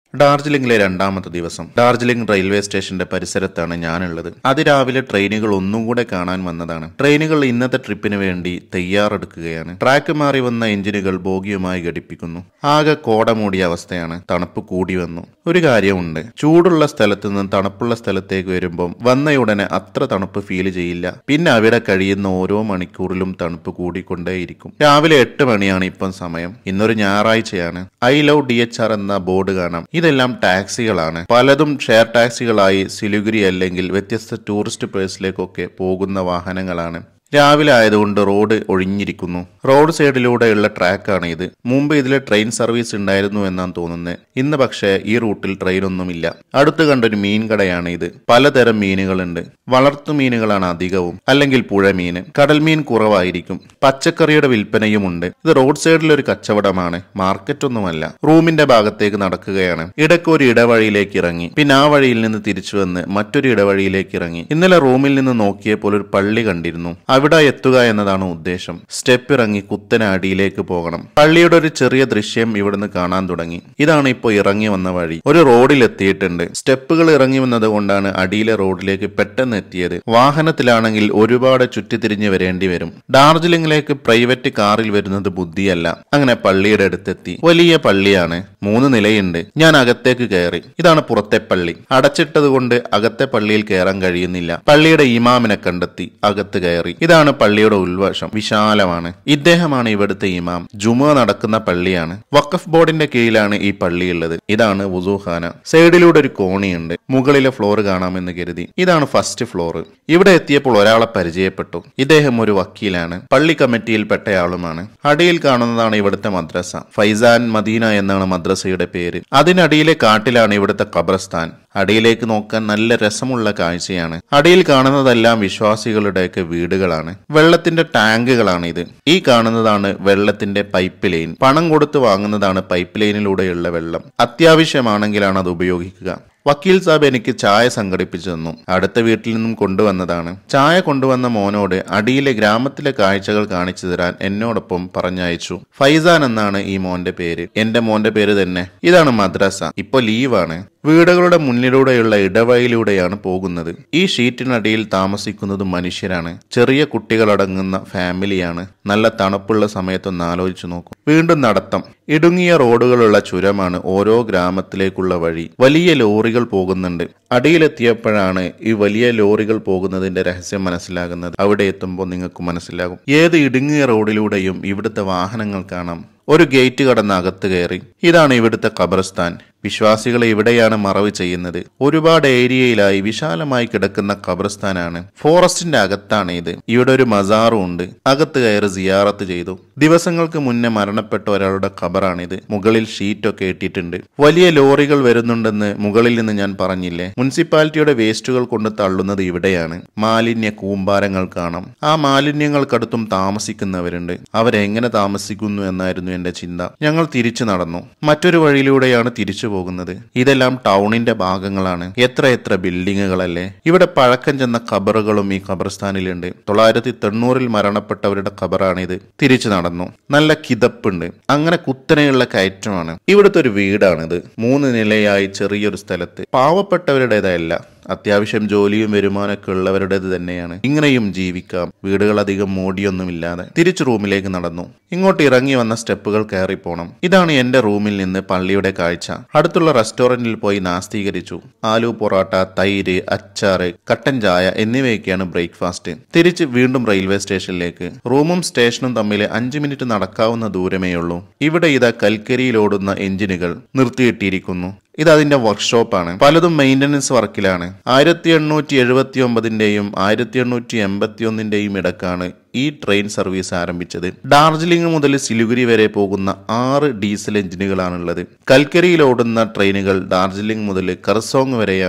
ഡാർജിലിംഗിലെ രണ്ടാമത്തെ ദിവസം ഡാർജിലിംഗ് റെയിൽവേ സ്റ്റേഷന്റെ പരിസരത്താണ് ഞാനുള്ളത് അതിരാവിലെ ട്രെയിനുകൾ ഒന്നും കൂടെ കാണാൻ വന്നതാണ് ട്രെയിനുകൾ ഇന്നത്തെ ട്രിപ്പിന് വേണ്ടി തയ്യാറെടുക്കുകയാണ് ട്രാക്ക് മാറി വന്ന എഞ്ചിനുകൾ ബോഗിയുമായി ഘടിപ്പിക്കുന്നു ആകെ കോട മൂടിയ അവസ്ഥയാണ് തണുപ്പ് കൂടി വന്നു ഒരു കാര്യമുണ്ട് ചൂടുള്ള സ്ഥലത്ത് നിന്ന് തണുപ്പുള്ള സ്ഥലത്തേക്ക് വരുമ്പം വന്നയുടനെ അത്ര തണുപ്പ് ഫീൽ ചെയ്യില്ല പിന്നെ അവിടെ കഴിയുന്ന ഓരോ മണിക്കൂറിലും തണുപ്പ് കൂടിക്കൊണ്ടേയിരിക്കും രാവിലെ എട്ട് മണിയാണ് ഇപ്പം സമയം ഇന്നൊരു ഞായറാഴ്ചയാണ് I love D H R എന്ന ബോർഡ് കാണാം ഇതെല്ലാം ടാക്സികളാണ് പലതും ഷെയർ ടാക്സികളായി സിലിഗുരി അല്ലെങ്കിൽ വ്യത്യസ്ത ടൂറിസ്റ്റ് പ്ലേസിലേക്കൊക്കെ പോകുന്ന വാഹനങ്ങളാണ് രാവിലെ ആയതുകൊണ്ട് റോഡ് ഒഴിഞ്ഞിരിക്കുന്നു റോഡ് സൈഡിലൂടെയുള്ള ട്രാക്കാണ് ഇത് മുമ്പ് ഇതിലെ ട്രെയിൻ സർവീസ് ഉണ്ടായിരുന്നു എന്നാണ് തോന്നുന്നത് ഇന്ന് പക്ഷേ ഈ റൂട്ടിൽ ട്രെയിൻ ഒന്നുമില്ല അടുത്ത് കണ്ടൊരു മീൻ കടയാണ് ഇത് പലതരം മീനുകളുണ്ട് വളർത്തു മീനുകളാണ് അധികവും അല്ലെങ്കിൽ പുഴ മീന് കടൽ മീൻ കുറവായിരിക്കും പച്ചക്കറിയുടെ വിൽപ്പനയുമുണ്ട് ഇത് റോഡ് സൈഡിൽ ഒരു കച്ചവടമാണ് മാർക്കറ്റ് ഒന്നുമല്ല റൂമിന്റെ ഭാഗത്തേക്ക് നടക്കുകയാണ് ഇടയ്ക്ക് ഒരു ഇടവഴിയിലേക്ക് ഇറങ്ങി പിന്നെ ആ വഴിയിൽ നിന്ന് തിരിച്ചു വന്ന് മറ്റൊരു ഇടവഴിയിലേക്ക് ഇറങ്ങി ഇന്നലെ റൂമിൽ നിന്ന് നോക്കിയപ്പോൾ ഒരു പള്ളി കണ്ടിരുന്നു അവിടെ എത്തുക എന്നതാണ് ഉദ്ദേശം സ്റ്റെപ്പ് ഇറങ്ങി കുത്തനെ അടിയിലേക്ക് പോകണം പള്ളിയുടെ ഒരു ചെറിയ ദൃശ്യം ഇവിടുന്ന് കാണാൻ തുടങ്ങി ഇതാണ് ഇപ്പോൾ ഇറങ്ങി വന്ന വഴി ഒരു റോഡിൽ എത്തിയിട്ടുണ്ട് സ്റ്റെപ്പുകൾ ഇറങ്ങി വന്നത് കൊണ്ടാണ് അടിയിലെ റോഡിലേക്ക് പെട്ടെന്ന് എത്തിയത് വാഹനത്തിലാണെങ്കിൽ ഒരുപാട് ചുറ്റിത്തിരിഞ്ഞ് വരേണ്ടി വരും ഡാർജിലിംഗിലേക്ക് പ്രൈവറ്റ് കാറിൽ വരുന്നത് ബുദ്ധിയല്ല അങ്ങനെ പള്ളിയുടെ അടുത്തെത്തി വലിയ പള്ളിയാണ് മൂന്ന് നിലയുണ്ട് ഞാൻ അകത്തേക്ക് കയറി ഇതാണ് പുറത്തെ പള്ളി അടച്ചിട്ടത് കൊണ്ട് അകത്തെ പള്ളിയിൽ കയറാൻ കഴിയുന്നില്ല പള്ളിയുടെ ഇമാമിനെ കണ്ടെത്തി അകത്ത് കയറി ഇതാണ് പള്ളിയുടെ ഉൾവശം വിശാലമാണ് ഇദ്ദേഹമാണ് ഇവിടുത്തെ ഇമാം ജുമ നടക്കുന്ന പള്ളിയാണ് വഖഫ് ബോർഡിന്റെ കീഴിലാണ് ഈ പള്ളിയുള്ളത് ഇതാണ് വുസൂഖാന സൈഡിലൂടെ ഒരു കോണിയുണ്ട് മുകളിലെ ഫ്ലോർ കാണാമെന്ന് കരുതി ഇതാണ് ഫസ്റ്റ് ഫ്ലോർ ഇവിടെ എത്തിയപ്പോൾ ഒരാളെ പരിചയപ്പെട്ടു ഇദ്ദേഹം ഒരു വക്കീലാണ് പള്ളി കമ്മിറ്റിയിൽപ്പെട്ടയാളുമാണ് അടിയിൽ കാണുന്നതാണ് ഇവിടുത്തെ മദ്രസ ഫൈസാൻ മദീന എന്നാണ് മദ്രസയുടെ പേര് അതിനടിയിലെ കാട്ടിലാണ് ഇവിടുത്തെ ഖബർസ്ഥാൻ അടിയിലേക്ക് നോക്കാൻ നല്ല രസമുള്ള കാഴ്ചയാണ് അടിയിൽ കാണുന്നതെല്ലാം വിശ്വാസികളുടെയൊക്കെ വീടുകളാണ് വെള്ളത്തിന്റെ ടാങ്കുകളാണ് ഇത് ഈ കാണുന്നതാണ് വെള്ളത്തിന്റെ പൈപ്പ് ലൈൻ പണം കൊടുത്ത് വാങ്ങുന്നതാണ് പൈപ്പ് ലൈനിലൂടെയുള്ള വെള്ളം അത്യാവശ്യമാണെങ്കിലാണ് അത് ഉപയോഗിക്കുക വക്കീൽ സാബ് എനിക്ക് ചായ സംഘടിപ്പിച്ചു തന്നു അടുത്ത വീട്ടിൽ നിന്നും കൊണ്ടുവന്നതാണ് ചായ കൊണ്ടുവന്ന മോനോട് അടിയിലെ ഗ്രാമത്തിലെ കാഴ്ചകൾ കാണിച്ചു തരാൻ എന്നോടൊപ്പം പറഞ്ഞയച്ചു ഫൈസാൻ എന്നാണ് ഈ മോന്റെ പേര് എന്റെ മോന്റെ പേര് തന്നെ ഇതാണ് മദ്രസ ഇപ്പൊ ലീവാണ് വീടുകളുടെ മുന്നിലൂടെയുള്ള ഇടവഴിയിലൂടെയാണ് പോകുന്നത് ഈ ഷീറ്റിനടിയിൽ താമസിക്കുന്നത് മനുഷ്യരാണ് ചെറിയ കുട്ടികളടങ്ങുന്ന ഫാമിലിയാണ് നല്ല തണുപ്പുള്ള സമയത്തൊന്ന് ആലോചിച്ചു നോക്കും വീണ്ടും നടത്തം ഇടുങ്ങിയ റോഡുകളുള്ള ചുരമാണ് ഓരോ ഗ്രാമത്തിലേക്കുള്ള വഴി വലിയ ലോറികൾ പോകുന്നുണ്ട് അടിയിലെത്തിയപ്പോഴാണ് ഈ വലിയ ലോറികൾ പോകുന്നതിന്റെ രഹസ്യം മനസ്സിലാകുന്നത് അവിടെ എത്തുമ്പോൾ നിങ്ങൾക്ക് മനസ്സിലാകും ഏത് ഇടുങ്ങിയ റോഡിലൂടെയും ഇവിടുത്തെ വാഹനങ്ങൾ കാണാം ഒരു ഗേറ്റ് കടന്ന് അകത്ത് കയറി ഇതാണ് ഇവിടുത്തെ ഖബർസ്ഥാൻ വിശ്വാസികളെ ഇവിടെയാണ് മറവ് ചെയ്യുന്നത് ഒരുപാട് ഏരിയയിലായി വിശാലമായി കിടക്കുന്ന ഖബർസ്ഥാനാണ് ഫോറസ്റ്റിന്റെ അകത്താണ് ഇത് ഇവിടെ ഒരു മസാറും ഉണ്ട് അകത്ത് കയറി സിയാറത്ത് ചെയ്തു ദിവസങ്ങൾക്ക് മുന്നേ മരണപ്പെട്ട ഒരാളുടെ ഖബറാണിത് മുകളിൽ ഷീറ്റൊക്കെ ഇട്ടിട്ടുണ്ട് വലിയ ലോറികൾ വരുന്നുണ്ടെന്ന് മുകളിൽ നിന്ന് ഞാൻ പറഞ്ഞില്ലേ മുനിസിപ്പാലിറ്റിയുടെ വേസ്റ്റുകൾ കൊണ്ട് തള്ളുന്നത് ഇവിടെയാണ് മാലിന്യ കൂമ്പാരങ്ങൾ കാണാം ആ മാലിന്യങ്ങൾക്കടുത്തും താമസിക്കുന്നവരുണ്ട് അവരെങ്ങനെ താമസിക്കുന്നു എന്നായിരുന്നു എന്റെ ചിന്ത ഞങ്ങൾ തിരിച്ചു നടന്നു മറ്റൊരു വഴിയിലൂടെയാണ് തിരിച്ചു പോകുന്നത് ഇതെല്ലാം ടൗണിന്റെ ഭാഗങ്ങളാണ് എത്ര എത്ര ബിൽഡിങ്ങുകളല്ലേ ഇവിടെ പഴക്കം ചെന്ന ഖബറുകളും ഈ ഖബർസ്ഥാനിലുണ്ട് തൊള്ളായിരത്തി തൊണ്ണൂറിൽ മരണപ്പെട്ടവരുടെ ഖബറാണിത് തിരിച്ചു നടന്നു നല്ല കിതപ്പുണ്ട് അങ്ങനെ കുത്തനെയുള്ള കയറ്റമാണ് ഇവിടുത്തെ ഒരു വീടാണിത് മൂന്ന് നിലയായി ചെറിയൊരു സ്ഥലത്ത് പാവപ്പെട്ടവരുടേതല്ല അത്യാവശ്യം ജോലിയും വരുമാനമൊക്കെ ഉള്ളവരുടേത് തന്നെയാണ് ഇങ്ങനെയും ജീവിക്കാം വീടുകൾ അധികം മോടിയൊന്നുമില്ലാതെ തിരിച്ചു റൂമിലേക്ക് നടന്നു ഇങ്ങോട്ട് ഇറങ്ങി വന്ന സ്റ്റെപ്പുകൾ കയറി പോണം ഇതാണ് എന്റെ റൂമിൽ നിന്ന് പള്ളിയുടെ കാഴ്ച അടുത്തുള്ള റെസ്റ്റോറന്റിൽ പോയി നാസ്തീകരിച്ചു ആലു പൊറോട്ട തൈര് അച്ചാറ് കട്ടൻ ചായ എന്നിവയൊക്കെയാണ് ബ്രേക്ക്ഫാസ്റ്റ് തിരിച്ച് വീണ്ടും റെയിൽവേ സ്റ്റേഷനിലേക്ക് റൂമും സ്റ്റേഷനും തമ്മിൽ അഞ്ചു മിനിറ്റ് നടക്കാവുന്ന ദൂരമേ ഉള്ളൂ ഇവിടെ ഇതാ കൽക്കരിയിലോടുന്ന എഞ്ചിനുകൾ നിർത്തിയിട്ടിരിക്കുന്നു ഇത് അതിന്റെ വർക്ക്ഷോപ്പാണ് പലതും മെയിന്റനൻസ് വർക്കിലാണ് ആയിരത്തി എണ്ണൂറ്റി എഴുപത്തി ഒമ്പതിന്റെയും ആയിരത്തി എണ്ണൂറ്റി എൺപത്തി ഒന്നിന്റെയും ഇടക്കാണ് ഈ ട്രെയിൻ സർവീസ് ആരംഭിച്ചത് ഡാർജിലിംഗ് മുതൽ സിലിഗുരി വരെ പോകുന്ന ആറ് ഡീസൽ എഞ്ചിനുകളാണുള്ളത് കൽക്കരിയിൽ ഓടുന്ന ട്രെയിനുകൾ ഡാർജിലിംഗ് മുതൽ കർസോങ് വരെയാണ്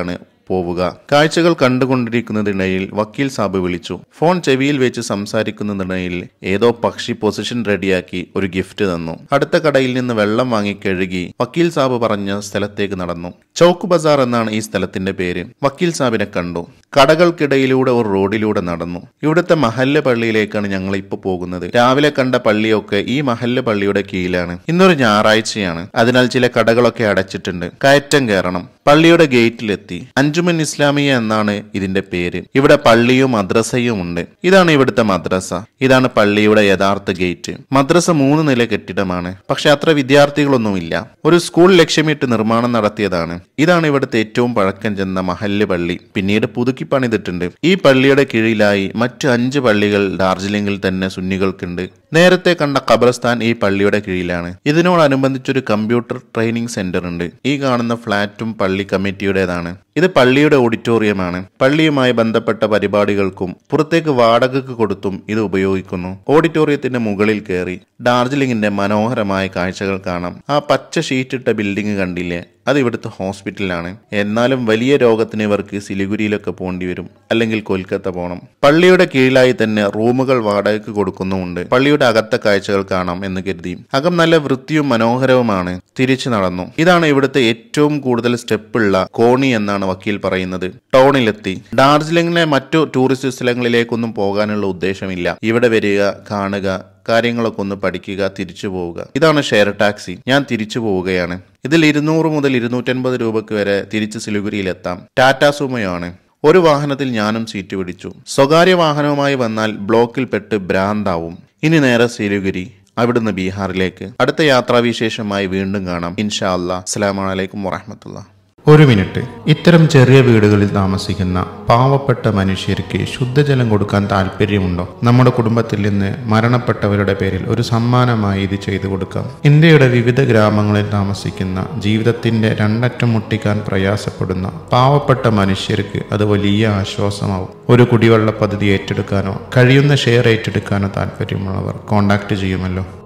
പോവുക കാഴ്ചകൾ കണ്ടുകൊണ്ടിരിക്കുന്നതിനിടയിൽ വക്കീൽ സാബ് വിളിച്ചു ഫോൺ ചെവിയിൽ വെച്ച് സംസാരിക്കുന്നതിനിടയിൽ ഏതോ പക്ഷി പൊസിഷൻ റെഡിയാക്കി ഒരു ഗിഫ്റ്റ് തന്നു അടുത്ത കടയിൽ നിന്ന് വെള്ളം വാങ്ങി കഴുകി വക്കീൽ സാബ് പറഞ്ഞ സ്ഥലത്തേക്ക് നടന്നു ചൗക്ക് ബസാർ എന്നാണ് ഈ സ്ഥലത്തിന്റെ പേര് വക്കീൽ സാബിനെ കണ്ടു കടകൾക്കിടയിലൂടെ ഒരു റോഡിലൂടെ നടന്നു ഇവിടുത്തെ മഹല്ല് പള്ളിയിലേക്കാണ് ഞങ്ങൾ ഇപ്പൊ പോകുന്നത് രാവിലെ കണ്ട പള്ളിയൊക്കെ ഈ മഹല്ല് പള്ളിയുടെ കീഴിലാണ് ഇന്നൊരു ഞായറാഴ്ചയാണ് അതിനാൽ ചില കടകളൊക്കെ അടച്ചിട്ടുണ്ട് കയറ്റം കയറണം പള്ളിയുടെ ഗേറ്റിലെത്തി അഞ്ചുമൻ ഇസ്ലാമിയ എന്നാണ് ഇതിന്റെ പേര് ഇവിടെ പള്ളിയും മദ്രസയും ഉണ്ട് ഇതാണ് ഇവിടുത്തെ മദ്രസ ഇതാണ് പള്ളിയുടെ യഥാർത്ഥ ഗേറ്റ് മദ്രസ മൂന്ന് നില കെട്ടിടമാണ് പക്ഷെ അത്ര വിദ്യാർത്ഥികളൊന്നുമില്ല ഒരു സ്കൂൾ ലക്ഷ്യമിട്ട് നിർമ്മാണം നടത്തിയതാണ് ഇതാണ് ഇവിടുത്തെ ഏറ്റവും പഴക്കം ചെന്ന മഹല്ല് പള്ളി പിന്നീട് പുതുക്കി പണിതിട്ടുണ്ട് ഈ പള്ളിയുടെ കീഴിലായി മറ്റ് അഞ്ച് പള്ളികൾ ഡാർജിലിംഗിൽ തന്നെ സുന്നികൾക്കുണ്ട് നേരത്തെ കണ്ട ഖബർസ്ഥാൻ ഈ പള്ളിയുടെ കീഴിലാണ് ഇതിനോടനുബന്ധിച്ചൊരു കമ്പ്യൂട്ടർ ട്രെയിനിങ് സെന്റർ ഉണ്ട് ഈ കാണുന്ന ഫ്ളാറ്റും പള്ളി കമ്മിറ്റിയുടേതാണ് ഇത് പള്ളിയുടെ ഓഡിറ്റോറിയമാണ് പള്ളിയുമായി ബന്ധപ്പെട്ട പരിപാടികൾക്കും പുറത്തേക്ക് വാടകയ്ക്ക് കൊടുത്തും ഇത് ഉപയോഗിക്കുന്നു ഓഡിറ്റോറിയത്തിന്റെ മുകളിൽ കയറി ഡാർജിലിംഗിന്റെ മനോഹരമായ കാഴ്ചകൾ കാണാം ആ പച്ച ഷീറ്റിട്ട ബിൽഡിംഗ് കണ്ടില്ലേ അത് ഇവിടുത്തെ ഹോസ്പിറ്റലാണ് എന്നാലും വലിയ രോഗത്തിന് ഇവർക്ക് സിലിഗുരിയിലൊക്കെ പോകേണ്ടി വരും അല്ലെങ്കിൽ കൊൽക്കത്ത പോകണം പള്ളിയുടെ കീഴിലായി തന്നെ റൂമുകൾ വാടകയ്ക്ക് കൊടുക്കുന്നുമുണ്ട് പള്ളിയുടെ അകത്തെ കാഴ്ചകൾ കാണാം എന്ന് കരുതി അകം നല്ല വൃത്തിയും മനോഹരവുമാണ് തിരിച്ചു നടന്നു ഇതാണ് ഇവിടുത്തെ ഏറ്റവും കൂടുതൽ സ്റ്റെപ്പുള്ള കോണി എന്നാണ് വക്കീൽ പറയുന്നത് ടൗണിലെത്തി ഡാർജിലിംഗിലെ മറ്റു ടൂറിസ്റ്റ് സ്ഥലങ്ങളിലേക്കൊന്നും പോകാനുള്ള ഉദ്ദേശമില്ല ഇവിടെ വരിക കാണുക കാര്യങ്ങളൊക്കെ ഒന്ന് പഠിക്കുക തിരിച്ചു പോവുക ഇതാണ് ഷെയർ ടാക്സി ഞാൻ തിരിച്ചു പോവുകയാണ് ഇതിൽ ഇരുന്നൂറ് മുതൽ ഇരുന്നൂറ്റൻപത് രൂപയ്ക്ക് വരെ തിരിച്ച് സിലിഗുരിയിലെത്താം ടാറ്റ സുമയാണ് ഒരു വാഹനത്തിൽ ഞാനും സീറ്റ് പിടിച്ചു സ്വകാര്യ വാഹനവുമായി വന്നാൽ ബ്ലോക്കിൽ പെട്ട് ഭ്രാന്താവും ഇനി നേരെ സിലിഗുരി അവിടുന്ന് ബീഹാറിലേക്ക് അടുത്ത യാത്രാവിശേഷമായി വീണ്ടും കാണാം ഇൻഷാ അല്ലാ അസ്സലാമലൈക്കും വറഹമത്തുള്ള ഒരു മിനിറ്റ് ഇത്തരം ചെറിയ വീടുകളിൽ താമസിക്കുന്ന പാവപ്പെട്ട മനുഷ്യർക്ക് ശുദ്ധജലം കൊടുക്കാൻ താല്പര്യമുണ്ടോ നമ്മുടെ കുടുംബത്തിൽ നിന്ന് മരണപ്പെട്ടവരുടെ പേരിൽ ഒരു സമ്മാനമായി ഇത് ചെയ്തു കൊടുക്കാം ഇന്ത്യയുടെ വിവിധ ഗ്രാമങ്ങളിൽ താമസിക്കുന്ന ജീവിതത്തിന്റെ രണ്ടറ്റം മുട്ടിക്കാൻ പ്രയാസപ്പെടുന്ന പാവപ്പെട്ട മനുഷ്യർക്ക് അത് വലിയ ആശ്വാസമാവും ഒരു കുടിവെള്ള പദ്ധതി ഏറ്റെടുക്കാനോ കഴിയുന്ന ഷെയർ ഏറ്റെടുക്കാനോ താല്പര്യമുള്ളവർ കോൺടാക്ട് ചെയ്യുമല്ലോ